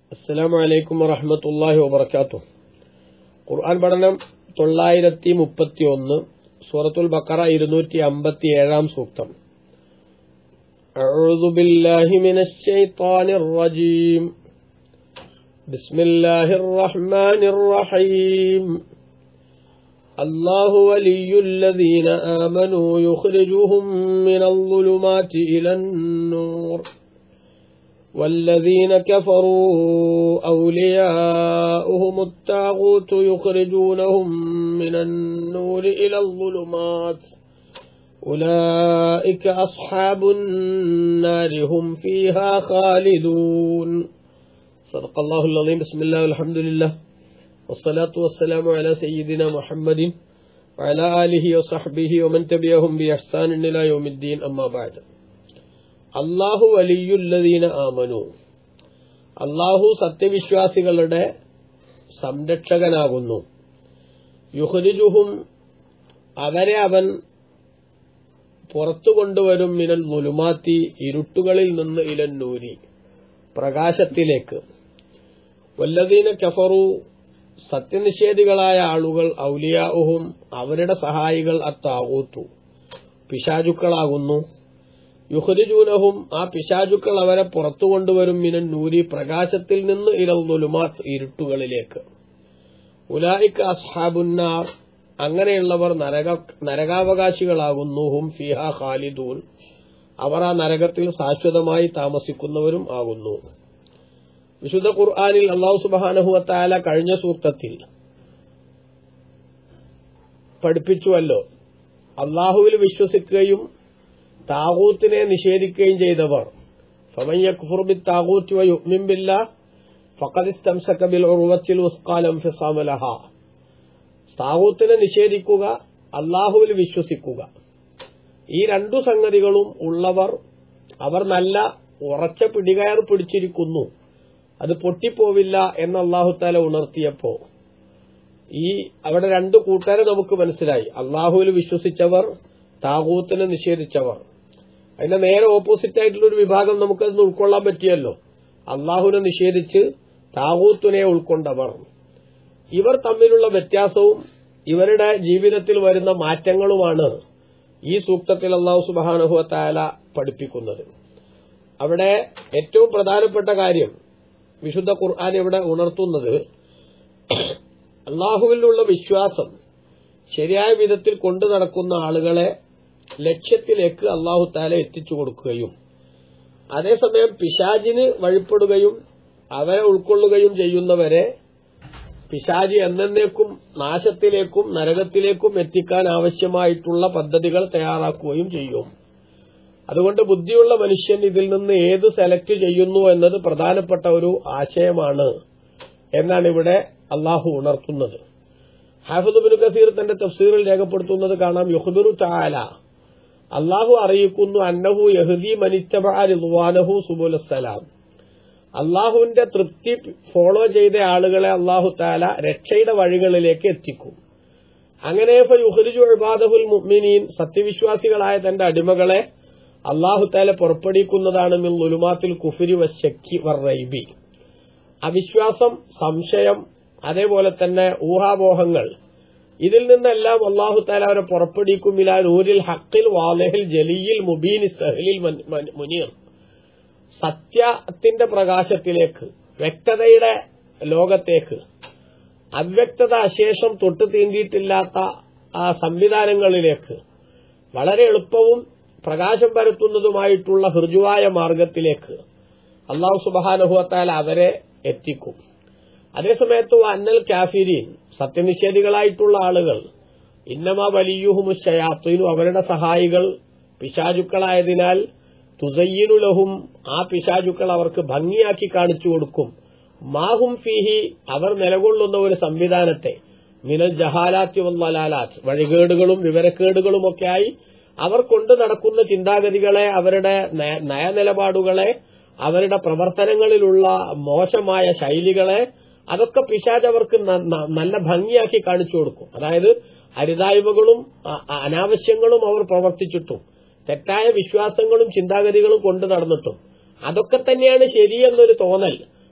അസ്സലാമു അലൈക്കും വറഹ്മത്തുള്ളാഹി വബറകാതുഹു ഖുർആൻ പഠനം തൊള്ളായിരത്തി മുപ്പത്തി ഒന്ന് സൂറത്തുൽ ബക്കറ ഇരുന്നൂറ്റി അമ്പത്തി ഏഴാം സൂക്തം أعوذ بالله من الشيطان الرجيم بسم الله الرحمن الرحيم الله ولي الذين آمنوا يخرجهم من الظلمات إلى النور والذين كفروا أولياؤهم الطاغوت يخرجونهم من النور إلى الظلمات أولئك أصحاب النار هم فيها خالدون صدق الله العظيم بسم الله والحمد لله والصلاة والسلام على سيدنا محمد وعلى آله وصحبه ومن تبعهم بإحسان إلى يوم الدين أما بعد അള്ളാഹു വലിയുല്ലദീന ആമനു അള്ളാഹു സത്യവിശ്വാസികളുടെ സംരക്ഷകനാകുന്നു യുഹരിജുഹും അവരെ അവൻ പുറത്തു കൊണ്ടുവരും മിനൽ മുലുമാത്തി ഇരുട്ടുകളിൽ നിന്ന് ഇലന്നൂരി പ്രകാശത്തിലേക്ക് വല്ലദീന കഫറു സത്യനിഷേധികളായ ആളുകൾ ഔലിയാഹും അവരുടെ സഹായികൾ അത്താകൂത്തു പിശാചുക്കളാകുന്നു യുഹരിജൂനഹും ആ പിശാചുക്കൾ അവരെ പുറത്തു കൊണ്ടുവരും മിനൻ നൂരി പ്രകാശത്തിൽ നിന്ന് ഇരൽ നുലുമാത്ത് ഇരുട്ടുകളിലേക്ക് ഉലായിക്ക അസ്ഹാബുന്നാർ അങ്ങനെയുള്ളവർ നരക നരകാവകാശികളാകുന്നു ഹും ഫിഹ ഖാലിദൂൻ അവർ ആ നരകത്തിൽ ശാശ്വതമായി താമസിക്കുന്നവരും ആകുന്നു വിശുദ്ധ ഖുർആാനിൽ അള്ളാഹു സുബാനഹുവത്തായ കഴിഞ്ഞ സൂക്തത്തിൽ പഠിപ്പിച്ചുവല്ലോ അള്ളാഹുവിൽ വിശ്വസിക്കുകയും താകൂത്തിനെ നിഷേധിക്കുകയും ചെയ്തവർ فمن يكفر بالطاغوت ويؤمن بالله فقد استمسك بالعروة الوثقى لا انفصام لها താകൂത്തിനെ നിഷേധിക്കുക അള്ളാഹുവിൽ വിശ്വസിക്കുക ഈ രണ്ടു സംഗതികളും ഉള്ളവർ അവർ നല്ല ഉറച്ച പിടികയർ പിടിച്ചിരിക്കുന്നു അത് പൊട്ടിപ്പോവില്ല എന്ന് അള്ളാഹുത്താല ഉണർത്തിയപ്പോ ഈ അവിടെ രണ്ടു കൂട്ടരെ നമുക്ക് മനസ്സിലായി അള്ളാഹുവിൽ വിശ്വസിച്ചവർ താകൂത്തിനെ നിഷേധിച്ചവർ അതിന്റെ നേരെ ഓപ്പോസിറ്റ് ആയിട്ടുള്ള ഒരു വിഭാഗം നമുക്കത് ഉൾക്കൊള്ളാൻ പറ്റിയല്ലോ അള്ളാഹുവിനെ നിഷേധിച്ച് താകൂത്തിനെ ഉൾക്കൊണ്ടവർ ഇവർ തമ്മിലുള്ള വ്യത്യാസവും ഇവരുടെ ജീവിതത്തിൽ വരുന്ന മാറ്റങ്ങളുമാണ് ഈ സൂക്തത്തിൽ അള്ളാഹു സുബാനുഹുവത്തായാല പഠിപ്പിക്കുന്നത് അവിടെ ഏറ്റവും പ്രധാനപ്പെട്ട കാര്യം വിശുദ്ധ ഖുർആൻ ഇവിടെ ഉണർത്തുന്നത് അള്ളാഹുവിലുള്ള വിശ്വാസം ശരിയായ വിധത്തിൽ കൊണ്ടു നടക്കുന്ന ആളുകളെ ലക്ഷ്യത്തിലേക്ക് അള്ളാഹു താല എത്തിച്ചു കൊടുക്കുകയും അതേസമയം പിശാജിന് വഴിപ്പെടുകയും അവരെ ഉൾക്കൊള്ളുകയും ചെയ്യുന്നവരെ പിശാജി എന്നേക്കും നാശത്തിലേക്കും നരകത്തിലേക്കും എത്തിക്കാൻ ആവശ്യമായിട്ടുള്ള പദ്ധതികൾ തയ്യാറാക്കുകയും ചെയ്യും അതുകൊണ്ട് ബുദ്ധിയുള്ള മനുഷ്യൻ ഇതിൽ നിന്ന് ഏത് സെലക്ട് ചെയ്യുന്നു എന്നത് പ്രധാനപ്പെട്ട ഒരു ആശയമാണ് എന്നാണ് ഇവിടെ അള്ളാഹു ഉണർത്തുന്നത് ഹാഫിദ് ബിൻ കസീർ തന്റെ തഫ്സീറിൽ രേഖപ്പെടുത്തുന്നത് കാണാം യുഹബിറു താല അള്ളാഹു അറിയിക്കുന്നു അന്നഹു യഹദി മനിറ്റബാനുഹു സുബുലസലാം അള്ളാഹുവിന്റെ തൃപ്തി ഫോളോ ചെയ്ത ആളുകളെ അള്ളാഹു താല രക്ഷയുടെ വഴികളിലേക്ക് എത്തിക്കും അങ്ങനെ യുഹരിജു അബാദഹുൽ മുഅ്മിനീൻ സത്യവിശ്വാസികളായ തന്റെ അടിമകളെ അള്ളാഹു താല പുറപ്പെടുവിക്കുന്നതാണ് മിൽ ലുലുമാത്തിൽ കുഫിരി വശക്കി വർറൈബി അവിശ്വാസം സംശയം അതേപോലെ തന്നെ ഊഹാപോഹങ്ങൾ ഇതിൽ നിന്നെല്ലാം അള്ളാഹു താല അവരെ പുറപ്പെടുവിക്കും ഇലാ നൂരിൽ ഹക്കിൽ വാലഹിൽ ജലിയിൽ മുബീൻ സഹലിൽ മുനീർ സത്യത്തിന്റെ പ്രകാശത്തിലേക്ക് വ്യക്തതയുടെ ലോകത്തേക്ക് അവ്യക്തത അശേഷം തൊട്ടു തീണ്ടിയിട്ടില്ലാത്ത ആ സംവിധാനങ്ങളിലേക്ക് വളരെ എളുപ്പവും പ്രകാശം പരത്തുന്നതുമായിട്ടുള്ള ഹൃജുവായ മാർഗത്തിലേക്ക് അള്ളാഹു സുബാനുഭവത്താൽ അവരെ എത്തിക്കും അതേസമയത്ത് അന്നൽ കാഫിരീൻ സത്യനിഷേധികളായിട്ടുള്ള ആളുകൾ ഇന്നമ വലിയുഹുമുശയാത്തു അവരുടെ സഹായികൾ പിശാചുക്കളായതിനാൽ തുസയ്യനുലഹും ആ പിശാചുക്കൾ അവർക്ക് ഭംഗിയാക്കി കാണിച്ചു കൊടുക്കും മാഹും ഫീഹി അവർ നിലകൊള്ളുന്ന ഒരു സംവിധാനത്തെ മിനൽ ജഹാലാത്തി വല്ലാലാത്ത് വഴികേടുകളും വിവരക്കേടുകളുമൊക്കെയായി അവർ കൊണ്ടു നടക്കുന്ന ചിന്താഗതികളെ അവരുടെ നയനിലപാടുകളെ അവരുടെ പ്രവർത്തനങ്ങളിലുള്ള മോശമായ ശൈലികളെ അതൊക്കെ പിശാജ് അവർക്ക് നല്ല ഭംഗിയാക്കി കാണിച്ചു കൊടുക്കും അതായത് അരുതായ്മകളും അനാവശ്യങ്ങളും അവർ പ്രവർത്തിച്ചിട്ടും തെറ്റായ വിശ്വാസങ്ങളും ചിന്താഗതികളും കൊണ്ടു നടന്നിട്ടും അതൊക്കെ തന്നെയാണ് ശരിയെന്നൊരു തോന്നൽ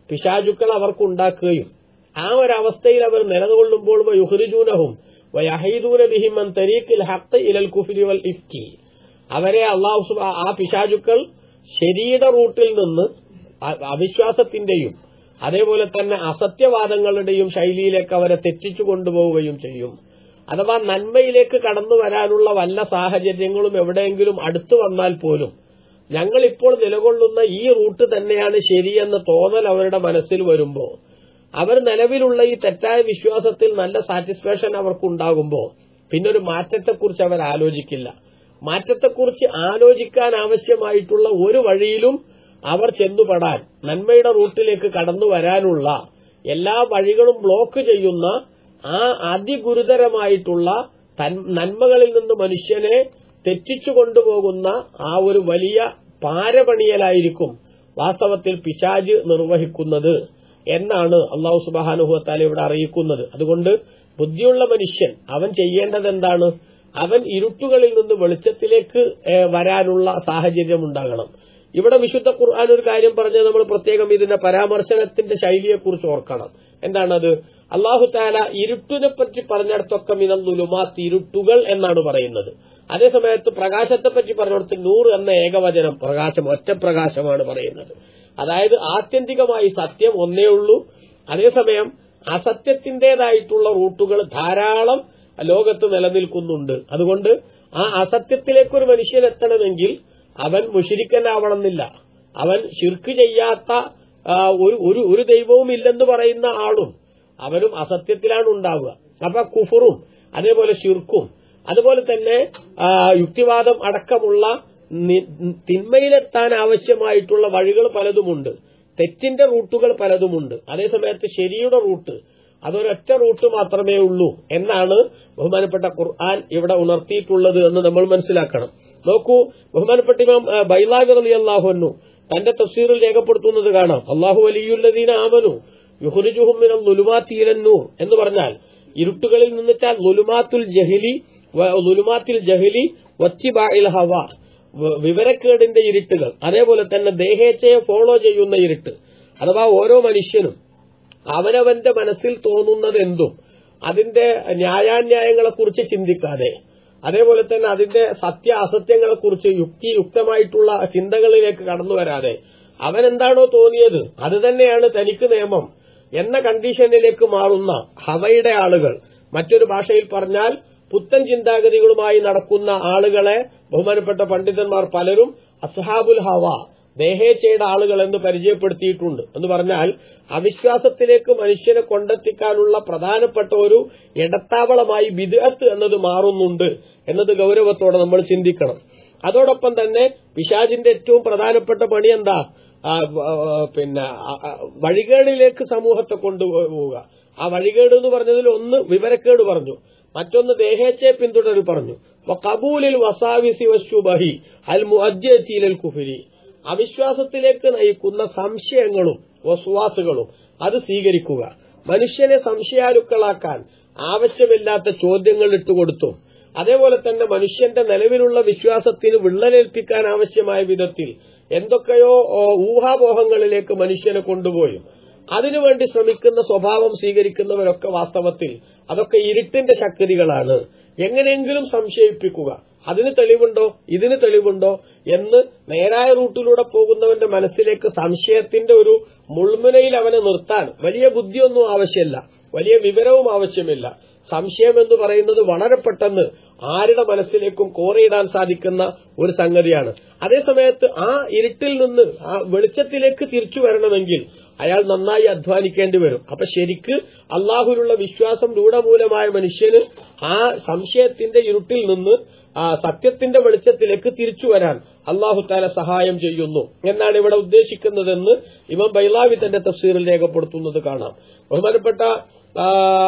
പിശാചുക്കൾ അവർക്കുണ്ടാക്കുകയും ആ ഒരവസ്ഥയിൽ അവർ നിലകൊള്ളുമ്പോൾ യുഹ്റിജൂനഹും വയഹീദൂന ബിഹിമൻ തരീഖിൽ ഹഖ് ഇലൽ കുഫ്രി വൽ ഇഫ്കി അവരെ അള്ളാഹു സുബ- ആ പിശാചുക്കൾ ശരീര റൂട്ടിൽ നിന്ന് അ- അവിശ്വാസത്തിന്റെയും അതേപോലെ തന്നെ അസത്യവാദങ്ങളുടെയും ശൈലിയിലേക്ക് അവരെ തെറ്റിച്ചു കൊണ്ടുപോവുകയും ചെയ്യും അഥവാ നന്മയിലേക്ക് കടന്നു വരാനുള്ള വല്ല സാഹചര്യങ്ങളും എവിടെയെങ്കിലും അടുത്തു വന്നാൽ പോലും ഞങ്ങൾ ഇപ്പോൾ നിലകൊള്ളുന്ന ഈ റൂട്ട് തന്നെയാണ് ശരിയെന്ന തോന്നൽ അവരുടെ മനസ്സിൽ വരുമ്പോൾ അവർ നിലവിലുള്ള ഈ തെറ്റായ വിശ്വാസത്തിൽ നല്ല സാറ്റിസ്ഫാക്ഷൻ അവർക്കുണ്ടാകുമ്പോൾ പിന്നൊരു മാറ്റത്തെക്കുറിച്ച് അവർ ആലോചിക്കില്ല മാറ്റത്തെക്കുറിച്ച് ആലോചിക്കാൻ ആവശ്യമായിട്ടുള്ള ഒരു വഴിയിലും അവർ ചെന്നുപെടാൻ നന്മയുടെ റൂട്ടിലേക്ക് കടന്നു വരാനുള്ള എല്ലാ വഴികളും ബ്ലോക്ക് ചെയ്യുന്ന ആ അതിഗുരുതരമായിട്ടുള്ള തൻ- നന്മകളിൽ നിന്ന് മനുഷ്യനെ തെറ്റിച്ചു കൊണ്ടുപോകുന്ന ആ ഒരു വലിയ പാരപണിയലായിരിക്കും വാസ്തവത്തിൽ പിശാജ് നിർവഹിക്കുന്നത് എന്നാണ് അള്ളാഹു സുബാനുഭവത്താൽ ഇവിടെ അറിയിക്കുന്നത് അതുകൊണ്ട് ബുദ്ധിയുള്ള മനുഷ്യൻ അവൻ ചെയ്യേണ്ടത് എന്താണ് അവൻ ഇരുട്ടുകളിൽ നിന്ന് വെളിച്ചത്തിലേക്ക് ഏ, വരാനുള്ള സാഹചര്യം ഉണ്ടാകണം ഇവിടെ വിശുദ്ധ ഖുർആൻ ഒരു കാര്യം പറഞ്ഞത് നമ്മൾ പ്രത്യേകം ഇതിന്റെ പരാമർശനത്തിന്റെ ശൈലിയെക്കുറിച്ച് ഓർക്കണം എന്താണത് അള്ളാഹു താല ഇരുട്ടിനെ പറ്റി പറഞ്ഞിടത്തൊക്കെ മിനം നുലുമാത്ത് ഇരുട്ടുകൾ എന്നാണ് പറയുന്നത് അതേസമയത്ത് പ്രകാശത്തെ പറ്റി പറഞ്ഞിടത്ത് നൂറ് എന്ന ഏകവചനം പ്രകാശം ഒറ്റ പ്രകാശമാണ് പറയുന്നത് അതായത് ആത്യന്തികമായി സത്യം ഒന്നേ ഉള്ളൂ അതേസമയം അസത്യത്തിന്റേതായിട്ടുള്ള റൂട്ടുകൾ ധാരാളം ലോകത്ത് നിലനിൽക്കുന്നുണ്ട് അതുകൊണ്ട് ആ അസത്യത്തിലേക്ക് ഒരു മനുഷ്യൻ എത്തണമെങ്കിൽ അവൻ മുഷിരിക്കനാവണമെന്നില്ല അവൻ ശിർക്ക് ചെയ്യാത്ത ആ, ഒരു ഒരു ഒരു ദൈവവും ഇല്ലെന്ന് പറയുന്ന ആളും അവനും അസത്യത്തിലാണ് ഉണ്ടാവുക അപ്പൊ കുഫറും അതേപോലെ ശിർക്കും അതുപോലെ തന്നെ ആ, യുക്തിവാദം അടക്കമുള്ള നി- തിന്മയിലെത്താൻ ആവശ്യമായിട്ടുള്ള വഴികൾ പലതുമുണ്ട് തെറ്റിന്റെ റൂട്ടുകൾ പലതുമുണ്ട് അതേസമയത്ത് ശരിയുടെ റൂട്ട് അതൊരൊറ്റ റൂട്ട് മാത്രമേ ഉള്ളൂ എന്നാണ് ബഹുമാനപ്പെട്ട ഖുർആൻ ഇവിടെ ഉണർത്തിയിട്ടുള്ളത് എന്ന് നമ്മൾ മനസ്സിലാക്കണം നോക്കൂ ബഹുമാനപ്പെട്ട ഇമാം ആ, ബൈലാവി റലി അള്ളാഹുന്നു തന്റെ തഫ്സീറിൽ രേഖപ്പെടുത്തുന്നത് കാണാം അള്ളാഹു വലിയുല്ലദീന ആമനു യുഹുരിജുഹും മിനൽ ലുലുമാത്തി ഇലൻ നൂർ എന്ന് പറഞ്ഞാൽ ഇരുട്ടുകളിൽ നിന്നിച്ചാൽ ലുലുമാത്തുൽ ജഹിലി വ- ലുലുമാത്തിൽ ജഹിലി വത്തിബാഇൽ ഹവ വ- വിവരക്കേടിന്റെ ഇരുട്ടുകൾ അതേപോലെ തന്നെ ദേഹേച്ഛയെ ഫോളോ ചെയ്യുന്ന ഇരുട്ട് അഥവാ ഓരോ മനുഷ്യനും അവനവന്റെ മനസ്സിൽ തോന്നുന്നത് എന്തും അതിന്റെ ന്യായാന്യായങ്ങളെക്കുറിച്ച് ചിന്തിക്കാതെ അതേപോലെ തന്നെ അതിന്റെ സത്യ അസത്യങ്ങളെക്കുറിച്ച് യുക്തിയുക്തമായിട്ടുള്ള ചിന്തകളിലേക്ക് കടന്നു വരാതെ അവൻ എന്താണോ തോന്നിയത് അത് തന്നെയാണ് തനിക്ക് നിയമം എന്ന കണ്ടീഷനിലേക്ക് മാറുന്ന ഹവയുടെ ആളുകൾ മറ്റൊരു ഭാഷയിൽ പറഞ്ഞാൽ പുത്തൻ ചിന്താഗതികളുമായി നടക്കുന്ന ആളുകളെ ബഹുമാനപ്പെട്ട പണ്ഡിതന്മാർ പലരും അസ്ഹാബുൽ ഹവ ദേഹേച്ഛയുടെ ആളുകൾ എന്ന് പരിചയപ്പെടുത്തിയിട്ടുണ്ട് എന്ന് പറഞ്ഞാൽ അവിശ്വാസത്തിലേക്ക് മനുഷ്യനെ കൊണ്ടെത്തിക്കാനുള്ള പ്രധാനപ്പെട്ട ഒരു ഇടത്താവളമായി ബിദ്അത്ത് എന്നത് മാറുന്നുണ്ട് എന്നത് ഗൗരവത്തോടെ നമ്മൾ ചിന്തിക്കണം അതോടൊപ്പം തന്നെ പിശാജിന്റെ ഏറ്റവും പ്രധാനപ്പെട്ട പണി എന്താ ആ, ആ, പിന്നെ ആ, ആ, വഴികേടിലേക്ക് സമൂഹത്തെ കൊണ്ടുപോവുക ആ വഴികേട് എന്ന് പറഞ്ഞതിൽ ഒന്ന് വിവരക്കേട് പറഞ്ഞു മറ്റൊന്ന് ദേഹേച്ഛയെ പിന്തുടരൽ പറഞ്ഞു കബൂലിൽ വസാവിസി വശുബഹി അൽ മുഅജ്ജീലൽ കുഫിരി അവിശ്വാസത്തിലേക്ക് നയിക്കുന്ന സംശയങ്ങളും വസ്വാസുകളും അത് സ്വീകരിക്കുക മനുഷ്യനെ സംശയാലുക്കളാക്കാൻ ആവശ്യമില്ലാത്ത ചോദ്യങ്ങൾ ഇട്ടുകൊടുത്തും അതേപോലെ തന്നെ മനുഷ്യന്റെ നിലവിലുള്ള വിശ്വാസത്തിന് വിള്ളലേൽപ്പിക്കാൻ ആവശ്യമായ വിധത്തിൽ എന്തൊക്കെയോ ഓ, ഊഹാപോഹങ്ങളിലേക്ക് മനുഷ്യനെ കൊണ്ടുപോയും അതിനുവേണ്ടി ശ്രമിക്കുന്ന സ്വഭാവം സ്വീകരിക്കുന്നവരൊക്കെ വാസ്തവത്തിൽ അതൊക്കെ ഇരുട്ടിന്റെ ശക്തികളാണ് എങ്ങനെയെങ്കിലും സംശയിപ്പിക്കുക അതിന് തെളിവുണ്ടോ ഇതിന് തെളിവുണ്ടോ എന്ന് നേരായ റൂട്ടിലൂടെ പോകുന്നവന്റെ മനസ്സിലേക്ക് സംശയത്തിന്റെ ഒരു മുൾമുനയിൽ അവനെ നിർത്താൻ വലിയ ബുദ്ധിയൊന്നും ആവശ്യമില്ല വലിയ വിവരവും ആവശ്യമില്ല സംശയം എന്ന് പറയുന്നത് വളരെ പെട്ടെന്ന് ആരുടെ മനസ്സിലേക്കും കോറിയിടാൻ സാധിക്കുന്ന ഒരു സംഗതിയാണ് അതേസമയത്ത് ആ ഇരുട്ടിൽ നിന്ന് ആ വെളിച്ചത്തിലേക്ക് തിരിച്ചു വരണമെങ്കിൽ അയാൾ നന്നായി അധ്വാനിക്കേണ്ടി വരും അപ്പൊ ശരിക്ക് അള്ളാഹുലുള്ള വിശ്വാസം രൂഢമൂലമായ മനുഷ്യന് ആ സംശയത്തിന്റെ ഇരുട്ടിൽ നിന്ന് ആ സത്യത്തിന്റെ വെളിച്ചത്തിലേക്ക് തിരിച്ചു വരാൻ അള്ളാഹു താല സഹായം ചെയ്യുന്നു എന്നാണ് ഇവിടെ ഉദ്ദേശിക്കുന്നതെന്ന് ഇമാം ബൈലാവി തന്റെ തഫ്സീറിൽ രേഖപ്പെടുത്തുന്നത് കാണാം ബഹുമാനപ്പെട്ട ആ,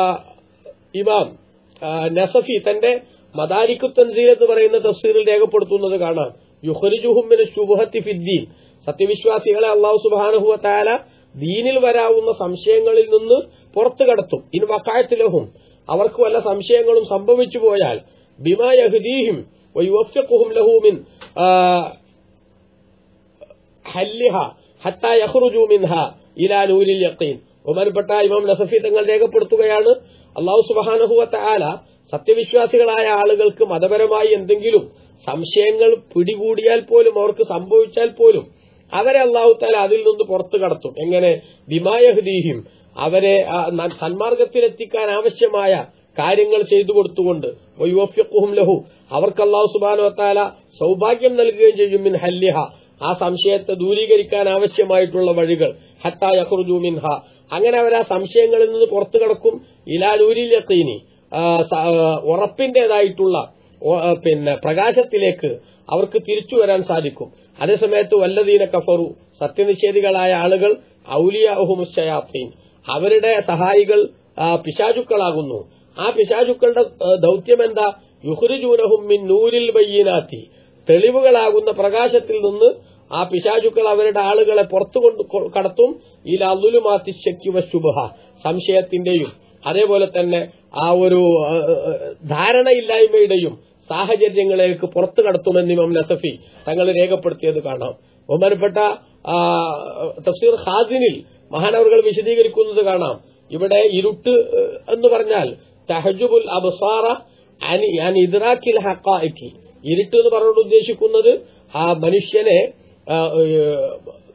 ഇമാം ആ, നസഫി തന്റെ മദാരിക്കു തൻസീൽ എന്ന് പറയുന്ന തഫ്സീറിൽ രേഖപ്പെടുത്തുന്നത് കാണാം യുഹരിജുഹുമിന് ശുഭഹത്തി ഫിദ്ദീൻ സത്യവിശ്വാസികളെ അള്ളാഹു സുബാനഹുവ താല ദീനിൽ വരാവുന്ന സംശയങ്ങളിൽ നിന്ന് പുറത്തു കടത്തും ഇൻ വക്കായത്തിലഹും അവർക്ക് വല്ല സംശയങ്ങളും സംഭവിച്ചു പോയാൽ ബിമാ യഹ്ദീഹിം വയുവഫ്യഖുഹും ലഹു മിൻ ആ, ഹല്ലിഹ ഹത്താ യഖ്റുജു മിൻഹ ഇലാ നൂരിൽ യഖീൻ ബഹുമാനപ്പെട്ട ഇമാം നസഫി തങ്ങൾ രേഖപ്പെടുത്തുകയാണ് അള്ളാഹു സുബാനഹുവത്ത ആല സത്യവിശ്വാസികളായ ആളുകൾക്ക് മതപരമായി എന്തെങ്കിലും സംശയങ്ങൾ പിടികൂടിയാൽ പോലും അവർക്ക് സംഭവിച്ചാൽ പോലും അവരെ അള്ളാഹു താല അതിൽ നിന്ന് പുറത്തു കടത്തും എങ്ങനെ ബിമായഹദീഹിം അവരെ ആ, ന- സന്മാർഗത്തിലെത്തിക്കാൻ ആവശ്യമായ കാര്യങ്ങൾ ചെയ്തു കൊടുത്തുകൊണ്ട് വയുവഫ്യഖുഹും ലഹു അവർക്ക് അള്ളാഹു സുബാനു താല സൗഭാഗ്യം നൽകുകയും ചെയ്യും മിൻ ഹല്ലിഹ ആ സംശയത്തെ ദൂരീകരിക്കാൻ ആവശ്യമായിട്ടുള്ള വഴികൾ ഹത്താ യഖ്റുജു മിൻഹ അങ്ങനെ അവർ ആ സംശയങ്ങളിൽ നിന്ന് പുറത്തു കടക്കും ഇലാലൂരിൽ യഖീനി ആ, സ- ആ, ഉറപ്പിന്റേതായിട്ടുള്ള ഓ- ആ, പിന്നെ പ്രകാശത്തിലേക്ക് അവർക്ക് തിരിച്ചു വരാൻ സാധിക്കും അതേസമയത്ത് വല്ലതീന കഫറു സത്യനിഷേധികളായ ആളുകൾ ഔലിയാഹുമുഷയാത്തീൻ അവരുടെ സഹായികൾ ആ, പിശാചുക്കളാകുന്നു ആ പിശാചുക്കളുടെ ആ, ദൗത്യം എന്താ യുഹ്റിജൂനഹും മിൻ നൂരിൽ ബയ്യനാത്തി തെളിവുകളാകുന്ന പ്രകാശത്തിൽ നിന്ന് ആ പിശാചുക്കൾ അവരുടെ ആളുകളെ പുറത്തു കൊണ്ട് കൊ- കടത്തും ഈ ലാലുലുമാത്തി ശക്തിവ ശുഭ സംശയത്തിന്റെയും അതേപോലെ തന്നെ ആ ഒരു ആ, ആ, ധാരണയില്ലായ്മയുടെയും സാഹചര്യങ്ങളിലേക്ക് പുറത്തു കടത്തുമെന്ന് ഇമാം നസഫി തങ്ങൾ രേഖപ്പെടുത്തിയത് കാണാം ബഹുമാനപ്പെട്ട ആ, തഫ്സീർ ഖാസിനിൽ മഹാനവറുകൾ വിശദീകരിക്കുന്നത് കാണാം ഇവിടെ ഇരുട്ട് ഏഹ്, എന്ന് പറഞ്ഞാൽ തഹജുബുൽ അബ്സാറ അനി ഞാൻ ഇദ്രാക്കിൽ ഹക്കാക്കി ഇരുട്ട് എന്ന് പറഞ്ഞുകൊണ്ട് ഉദ്ദേശിക്കുന്നത് ആ മനുഷ്യനെ ആ, ഏഹ്,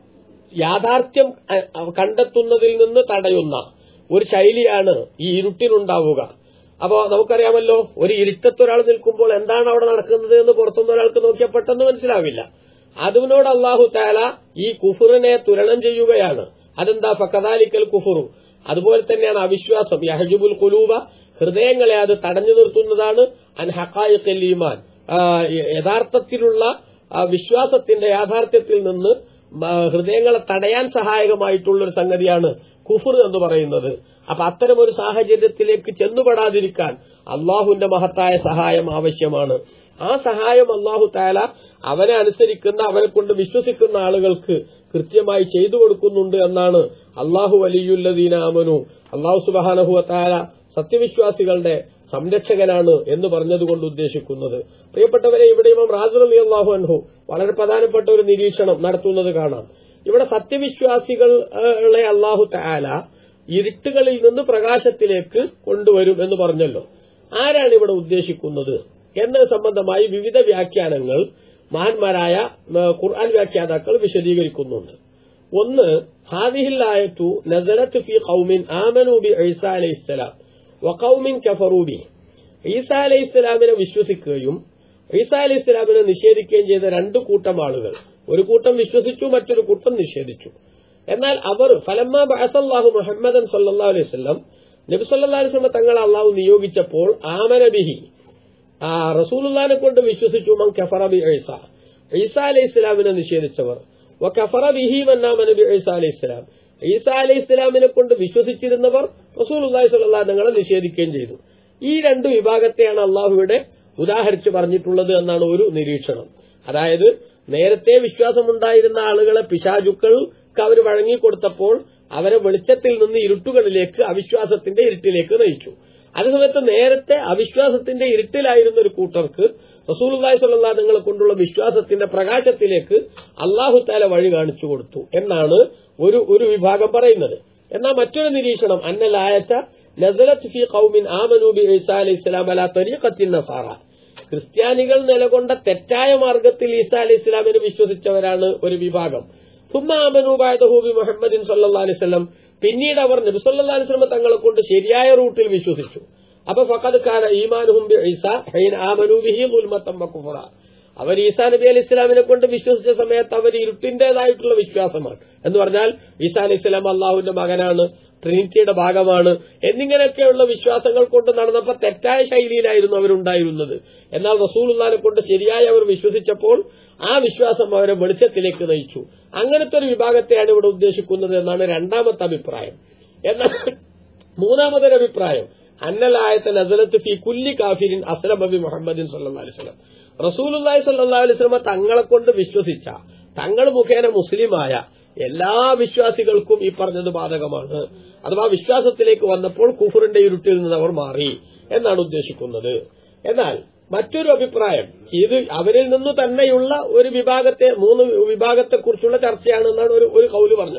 യാഥാർത്ഥ്യം അഹ് കണ്ടെത്തുന്നതിൽ നിന്ന് തടയുന്ന ഒരു ശൈലിയാണ് ഈ ഇരുട്ടിനുണ്ടാവുക അപ്പോ നമുക്കറിയാമല്ലോ ഒരു ഇരുട്ടത്ത് ഒരാൾ നിൽക്കുമ്പോൾ എന്താണ് അവിടെ നടക്കുന്നത് എന്ന് പുറത്തുനിന്ന് ഒരാൾക്ക് നോക്കിയാൽ പെട്ടെന്ന് മനസ്സിലാവില്ല അതിനോട് അള്ളാഹു താല ഈ കുഫുറിനെ തുരണം ചെയ്യുകയാണ് അതെന്താ ഫക്കദാലിക്കൽ കുഫുറു അതുപോലെ തന്നെയാണ് അവിശ്വാസം യഹജുബുൽ കുലൂബ ഹൃദയങ്ങളെ അത് തടഞ്ഞു നിർത്തുന്നതാണ് അൻ ഹക്കായിക്കൽ ഈമാൻ ആ, യഥാർത്ഥത്തിലുള്ള ആ, വിശ്വാസത്തിന്റെ യാഥാർത്ഥ്യത്തിൽ നിന്ന് മ- ഹൃദയങ്ങളെ തടയാൻ സഹായകമായിട്ടുള്ള ഒരു സംഗതിയാണ് കുഫർ എന്ന് പറയുന്നത് അപ്പൊ അത്തരമൊരു സാഹചര്യത്തിലേക്ക് ചെന്നുപെടാതിരിക്കാൻ അള്ളാഹുവിന്റെ മഹത്തായ സഹായം ആവശ്യമാണ് ആ സഹായം അള്ളാഹു താല അവനെ അനുസരിക്കുന്ന അവനെ കൊണ്ട് വിശ്വസിക്കുന്ന ആളുകൾക്ക് കൃത്യമായി ചെയ്തു കൊടുക്കുന്നുണ്ട് എന്നാണ് അള്ളാഹു വലിയുല്ലദീനാമനു അള്ളാഹു സുബാനഹുവ താല സത്യവിശ്വാസികളുടെ സംരക്ഷകനാണ് എന്ന് പറഞ്ഞതുകൊണ്ട് ഉദ്ദേശിക്കുന്നത് പ്രിയപ്പെട്ടവരെ ഇവിടെ ഇമാം റാസർ അലി അള്ളാഹു അൻഹു വളരെ പ്രധാനപ്പെട്ട ഒരു നിരീക്ഷണം നടത്തുന്നത് കാണാം ഇവിടെ സത്യവിശ്വാസികളെ അള്ളാഹു താല ഇരുട്ടുകളിൽ നിന്ന് പ്രകാശത്തിലേക്ക് കൊണ്ടുവരും എന്ന് പറഞ്ഞല്ലോ ആരാണ് ഇവിടെ ഉദ്ദേശിക്കുന്നത് എന്നത് സംബന്ധമായി വിവിധ വ്യാഖ്യാനങ്ങൾ മഹാന്മാരായ ആ, ഖുർആൻ വ്യാഖ്യാതാക്കൾ വിശദീകരിക്കുന്നുണ്ട് ഒന്ന് ഹാദിഹിൽ ആയത്തു നസലത്ത് ഫി ഖൗമിൻ ആമനു ബി ഈസ അലൈഹിസ്സലാം വഖൗമിൻ കഫറു ബി ഈസ അലൈഹിസ്സലാമിനെ വിശ്വസിക്കുകയും ഈസ അലൈഹിസ്സലാമിനെ നിഷേധിക്കുകയും ചെയ്ത രണ്ട് കൂട്ടം ആളുകൾ ഒരു കൂട്ടം വിശ്വസിച്ചു മറ്റൊരു കൂട്ടം നിഷേധിച്ചു എന്നാൽ അവർ ഫലമ്മ ബഅസല്ലാഹു മുഹമ്മദൻ സല്ലല്ലാഹു അലൈഹി വസല്ലം നബി സല്ലല്ലാഹു അലൈഹി വസല്ലം തങ്ങളെ അള്ളാഹു നിയോഗിച്ചപ്പോൾ ആമന ബിഹി ആ റസൂലുള്ളാനെ കൊണ്ട് വിശ്വസിച്ചു മൻ കഫറ ബി ഈസ ഈസ അലൈഹി ഇസ്ലാമിനെ നിഷേധിച്ചവർ വ കഫറ ബിഹി മന്നാമന ബി ഈസ അലൈഹി ഇസ്ലാം ഈസ അലൈഹി ഇസ്ലാമിനെ കൊണ്ട് വിശ്വസിച്ചിരുന്നവർ റസൂലുള്ളാഹി സ്വല്ലല്ലാഹു തങ്ങളെ നിഷേധിക്കുകയും ചെയ്തു ഈ രണ്ട് വിഭാഗത്തെയാണ് അള്ളാഹുവിടെ ഉദാഹരിച്ച് പറഞ്ഞിട്ടുള്ളത് എന്നാണ് ഒരു നിരീക്ഷണം അതായത് നേരത്തെ വിശ്വാസമുണ്ടായിരുന്ന ആളുകളെ പിശാചുക്കൾക്ക് അവർ വഴങ്ങിക്കൊടുത്തപ്പോൾ അവരെ വെളിച്ചത്തിൽ നിന്ന് ഇരുട്ടുകളിലേക്ക് അവിശ്വാസത്തിന്റെ ഇരുട്ടിലേക്ക് നയിച്ചു അതേസമയത്ത് നേരത്തെ അവിശ്വാസത്തിന്റെ ഇരുട്ടിലായിരുന്ന ഒരു കൂട്ടർക്ക് റസൂലുള്ളാഹി സ്വല്ലല്ലാഹു തങ്ങളെ കൊണ്ടുള്ള വിശ്വാസത്തിന്റെ പ്രകാശത്തിലേക്ക് അള്ളാഹു താല വഴി കാണിച്ചു കൊടുത്തു എന്നാണ് ഒരു ഒരു വിഭാഗം പറയുന്നത് എന്നാൽ മറ്റൊരു നിരീക്ഷണം അന്നലായച്ച നസലത്ത് ഫി ഖൗമിൻ ആമനു ബി ഈസാ അലൈഹി സ്വലാം അലാ തരീഖത്തിൻ നസാറ ക്രിസ്ത്യാനികൾ നിലകൊണ്ട തെറ്റായ മാർഗത്തിൽ ഈസാ അലൈഹി ഇസ്ലാമിനെ വിശ്വസിച്ചവരാണ് ഒരു വിഭാഗം സുമ്മ ആമനു ബഅദഹു ബി മുഹമ്മദിൻ സല്ലല്ലാഹു അലൈഹി വസല്ലം പിന്നീട് അവർ നബി സല്ലല്ലാഹു അലൈഹി വസല്ലം തങ്ങളെ കൊണ്ട് ശരിയായ റൂട്ടിൽ വിശ്വസിച്ചു അപ്പൊ ഫഖദ് കാന ഈമാനുഹും ബി ഈസ ഹൈൻ ആമനു ബിഹി ദുൽമത്തം വകുഫറ അവർ ഈസാ നബി അലൈഹി ഇസ്ലാമിനെ കൊണ്ട് വിശ്വസിച്ച സമയത്ത് അവർ ഇരുട്ടിന്റേതായിട്ടുള്ള വിശ്വാസമാണ് എന്ന് പറഞ്ഞാൽ ഈസാ അലൈഹി ഇസ്ലാം അള്ളാഹുവിന്റെ മകനാണ് ട്രിനിറ്റിയുടെ ഭാഗമാണ് എന്നിങ്ങനെയൊക്കെയുള്ള വിശ്വാസങ്ങൾ കൊണ്ട് നടന്നപ്പോൾ തെറ്റായ ശൈലിയിലായിരുന്നു അവരുണ്ടായിരുന്നത് എന്നാൽ റസൂലുള്ളാനെ കൊണ്ട് ശരിയായി അവർ വിശ്വസിച്ചപ്പോൾ ആ വിശ്വാസം അവരെ വെളിച്ചത്തിലേക്ക് നയിച്ചു അങ്ങനത്തെ ഒരു വിഭാഗത്തെയാണ് ഇവിടെ ഉദ്ദേശിക്കുന്നത് എന്നാണ് രണ്ടാമത്തെ അഭിപ്രായം എന്നാൽ മൂന്നാമതൊരു അഭിപ്രായം അന്നലായത്തെ നസലത്ത് ഫി കുല്ലി കാഫിരിൻ അസ്ലം ബി മുഹമ്മദിൻ സല്ലല്ലാഹു അലൈഹി വസല്ലം റസൂലുള്ളാഹി സ്വല്ലല്ലാഹു അലൈഹി വസല്ലം തങ്ങളെ കൊണ്ട് വിശ്വസിച്ച തങ്ങൾ മുഖേന മുസ്ലിമായ എല്ലാ വിശ്വാസികൾക്കും ഈ പറഞ്ഞത് ബാധകമാണ് അഥവാ വിശ്വാസത്തിലേക്ക് വന്നപ്പോൾ കുഫറിന്റെ ഇരുട്ടിൽ നിന്ന് അവർ മാറി എന്നാണ് ഉദ്ദേശിക്കുന്നത് എന്നാൽ മറ്റൊരു അഭിപ്രായം ഇത് അവരിൽ നിന്ന് തന്നെയുള്ള ഒരു വിഭാഗത്തെ മൂന്ന് വിഭാഗത്തെക്കുറിച്ചുള്ള ചർച്ചയാണെന്നാണ് ഒരു ഒരു കൗല് പറഞ്ഞത്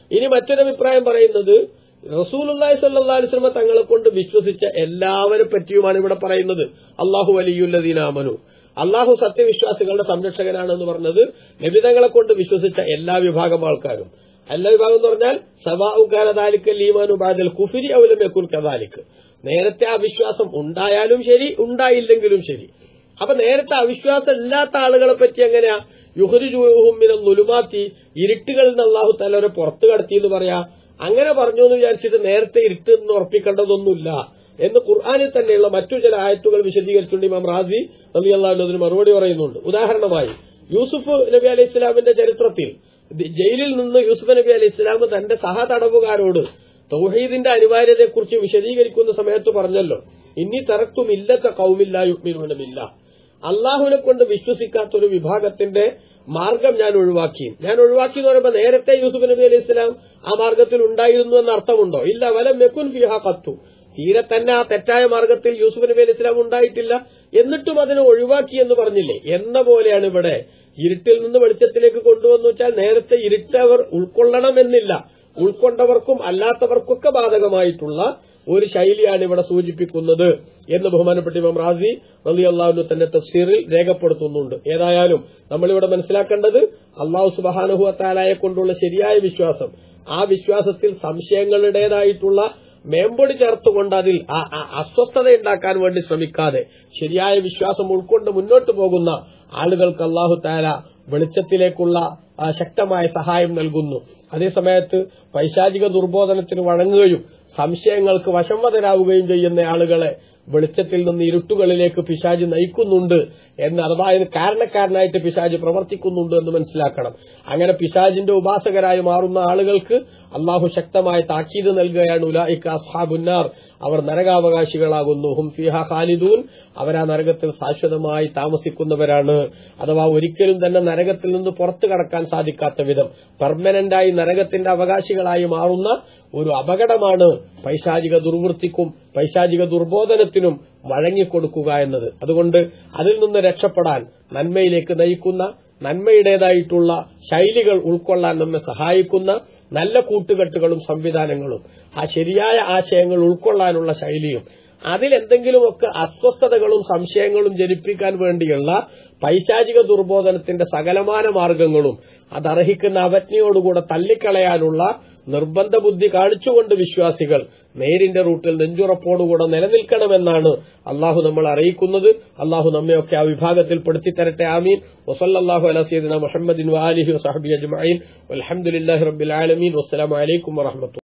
ഇനി മറ്റൊരു അഭിപ്രായം പറയുന്നത് റസൂലുള്ളാഹി സ്വല്ലല്ലാഹി അലൈഹി വസല്ലം തങ്ങളെ കൊണ്ട് വിശ്വസിച്ച എല്ലാവരെ പറ്റിയുമാണ് ഇവിടെ പറയുന്നത് അള്ളാഹു വലിയുല്ലദീനാമനു അള്ളാഹു സത്യവിശ്വാസികളുടെ സംരക്ഷകനാണെന്ന് പറഞ്ഞത് നബിതങ്ങളെ കൊണ്ട് വിശ്വസിച്ച എല്ലാ വിഭാഗം ആൾക്കാരും എല്ലാ വിഭാഗം എന്ന് പറഞ്ഞാൽ സബാഉക്കാന ദാലിക്കൽ ഈമാനു ബാദൽ കുഫിരി ഔലം യക്കുൽ കദാലിക്ക് നേരത്തെ അവിശ്വാസം ഉണ്ടായാലും ശരി ഉണ്ടായില്ലെങ്കിലും ശരി അപ്പൊ നേരത്തെ അവിശ്വാസം ഇല്ലാത്ത ആളുകളെ പറ്റി എങ്ങനെയാ യുഹരിജുഹുമിന നുലുമാത്തി ഇരുട്ടുകളിൽ നിന്ന് അള്ളാഹു തലവരെ പുറത്തു കടത്തി എന്ന് പറയാ അങ്ങനെ പറഞ്ഞു എന്ന് വിചാരിച്ചിട്ട് നേരത്തെ ഇരുട്ട് എന്ന് ഉറപ്പിക്കേണ്ടതൊന്നുമില്ല എന്ന് ഖുർആാനിൽ തന്നെയുള്ള മറ്റു ചില ആയത്തുകൾ വിശദീകരിച്ചുകൊണ്ട് ഇമാം റാസി അലി അള്ളാഹുവിന് മറുപടി പറയുന്നുണ്ട് ഉദാഹരണമായി യൂസുഫ് നബി അലൈഹി ഇസ്ലാമിന്റെ ചരിത്രത്തിൽ ജയിലിൽ നിന്ന് യൂസുഫ് നബി അലൈഹി ഇസ്ലാം തന്റെ സഹതടവുകാരോട് തൗഹീദിന്റെ അനിവാര്യതയെക്കുറിച്ച് വിശദീകരിക്കുന്ന സമയത്ത് പറഞ്ഞല്ലോ ഇനി തറക്കും ഇല്ലത്തെ കൗമില്ല യുഗ്മിനുമില്ല അള്ളാഹുവിനെ കൊണ്ട് വിശ്വസിക്കാത്ത ഒരു വിഭാഗത്തിന്റെ മാർഗം ഞാൻ ഒഴിവാക്കി ഞാൻ ഒഴിവാക്കി എന്ന് പറയുമ്പോൾ നേരത്തെ യൂസുഫ് നബി അലൈഹി ഇസ്ലാം ആ മാർഗത്തിൽ ഉണ്ടായിരുന്നു എന്ന അർത്ഥമുണ്ടോ ഇല്ല വലം മെക്കുൻ ഫിഹ കത്തു തീരെ തന്നെ ആ തെറ്റായ മാർഗത്തിൽ യൂസുഫ് നബി അലൈഹി ഇസ്ലാം ഉണ്ടായിട്ടില്ല എന്നിട്ടും അതിനെ ഒഴിവാക്കി എന്ന് പറഞ്ഞില്ലേ എന്ന പോലെയാണ് ഇവിടെ ഇരുട്ടിൽ നിന്ന് വെളിച്ചത്തിലേക്ക് കൊണ്ടുവന്നു വെച്ചാൽ നേരത്തെ ഇരുട്ട് അവർ ഉൾക്കൊള്ളണമെന്നില്ല ഉൾക്കൊണ്ടവർക്കും അല്ലാത്തവർക്കൊക്കെ ബാധകമായിട്ടുള്ള ഒരു ശൈലിയാണ് ഇവിടെ സൂചിപ്പിക്കുന്നത് എന്ന് ബഹുമാനപ്പെട്ട ഇമാം റാസി റലി അള്ളാഹുനു തന്റെ തഫ്സീറിൽ രേഖപ്പെടുത്തുന്നുണ്ട് ഏതായാലും നമ്മളിവിടെ മനസ്സിലാക്കേണ്ടത് അള്ളാഹു സുബാനുഹുവത്താലായെ കൊണ്ടുള്ള ശരിയായ വിശ്വാസം ആ വിശ്വാസത്തിൽ സംശയങ്ങളുടേതായിട്ടുള്ള മേമ്പൊടി ചേർത്തുകൊണ്ട് അതിൽ അസ്വസ്ഥത ഉണ്ടാക്കാൻ വേണ്ടി ശ്രമിക്കാതെ ശരിയായ വിശ്വാസം ഉൾക്കൊണ്ട് മുന്നോട്ട് പോകുന്ന ആളുകൾക്ക് അള്ളാഹു താല വെളിച്ചത്തിലേക്കുള്ള ശക്തമായ സഹായം നൽകുന്നു അതേസമയത്ത് പൈശാചിക ദുർബോധനത്തിന് വഴങ്ങുകയും സംശയങ്ങൾക്ക് വശംവതരാവുകയും ചെയ്യുന്ന ആളുകളെ വെളിച്ചത്തിൽ നിന്ന് ഇരുട്ടുകളിലേക്ക് പിശാജ് നയിക്കുന്നുണ്ട് എന്ന് അതായത് കാരണക്കാരനായിട്ട് പിശാജ് പ്രവർത്തിക്കുന്നുണ്ട് എന്ന് മനസ്സിലാക്കണം അങ്ങനെ പിശാജിന്റെ ഉപാസകരായി മാറുന്ന ആളുകൾക്ക് അള്ളാഹു ശക്തമായ താക്കീത് നൽകുകയാണ് ഉലായിക്ക അസ്ഹാബുന്നാർ അവർ നരകാവകാശികളാകുന്നു ഹും ഫിഹ ഖാലിദൂൻ അവരാ നരകത്തിൽ ശാശ്വതമായി താമസിക്കുന്നവരാണ് അഥവാ ഒരിക്കലും തന്നെ നരകത്തിൽ നിന്ന് പുറത്തു കടക്കാൻ സാധിക്കാത്ത വിധം പെർമനന്റായി നരകത്തിന്റെ അവകാശികളായി മാറുന്ന ഒരു അപകടമാണ് പൈശാചിക ദുർവൃത്തിക്കും പൈശാചിക ദുർബോധനത്തിനും വഴങ്ങിക്കൊടുക്കുക എന്നത് അതുകൊണ്ട് അതിൽ നിന്ന് രക്ഷപ്പെടാൻ നന്മയിലേക്ക് നയിക്കുന്ന നന്മയുടേതായിട്ടുള്ള ശൈലികൾ ഉൾക്കൊള്ളാൻ നമ്മെ സഹായിക്കുന്ന നല്ല കൂട്ടുകെട്ടുകളും സംവിധാനങ്ങളും ആ ശരിയായ ആശയങ്ങൾ ഉൾക്കൊള്ളാനുള്ള ശൈലിയും അതിലെന്തെങ്കിലുമൊക്കെ അസ്വസ്ഥതകളും സംശയങ്ങളും ജനിപ്പിക്കാൻ വേണ്ടിയുള്ള പൈശാചിക ദുർബോധനത്തിന്റെ സകലമാന മാർഗങ്ങളും അതർഹിക്കുന്ന അവജ്ഞയോടുകൂടെ തള്ളിക്കളയാനുള്ള നിർബന്ധ ബുദ്ധി കാണിച്ചുകൊണ്ട് വിശ്വാസികൾ നേരിന്റെ റൂട്ടിൽ നെഞ്ചുറപ്പോടുകൂടെ നിലനിൽക്കണമെന്നാണ് അള്ളാഹു നമ്മൾ അറിയിക്കുന്നത് അള്ളാഹു നമ്മയൊക്കെ ആ വിഭാഗത്തിൽ പെടുത്തിത്തരട്ടെ ആമീൻ വസല്ലാഹു അല സീദന മുഹമ്മദിൻ വാലിഹി വസഹബി അജ്മീൻ അലഹമുല്ലാഹി റബ്ബിൽ ആലമീൻ വസ്സലാമലൈക്കും വറഹമത്തു